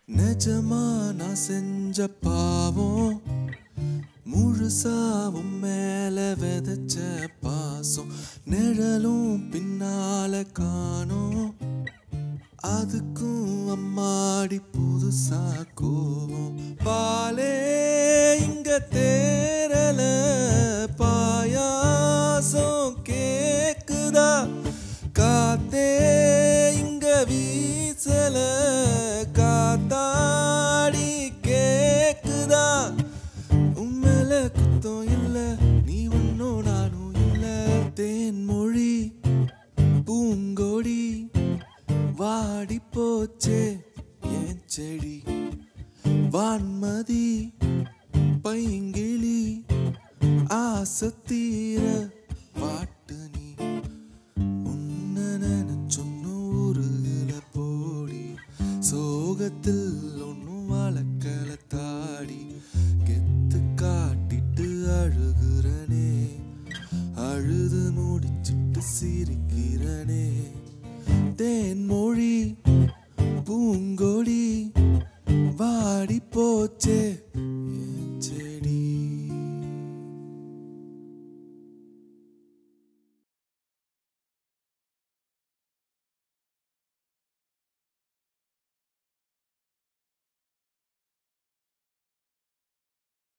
நிஜமா நான் செஞ்ச பாவம் முழுசாவும் மேல விதைச்ச பாசம் நிழலும் பின்னால காணோம் அதுக்கும் அம்மாடி புதுசா கோவம் பாலே இங்க தேரல பாயாசம் கேக்குதா காத்தே இங்க வீசல காத்தாடி கேக்குதா உண்மையில குத்தம் இல்ல நீ ஒன்னும் நானும் இல்ல தேன்மொழி பூங்கொடி வாடி போச்சே என் செடி வான்மதி பைங்கிளி ஆசத்தீர பாட்டு நீ உன்னை நினைச்சொன்னு ஊருல போடி சோகத்தில் ஒன்னும் வளர்க்கல தாடி கெத்து காட்டிட்டு அழுகுறனே அழுது முடிச்சிட்டு சிரிக்கிறனே தேன்மொழி பூங்கொடி வாடி போச்சே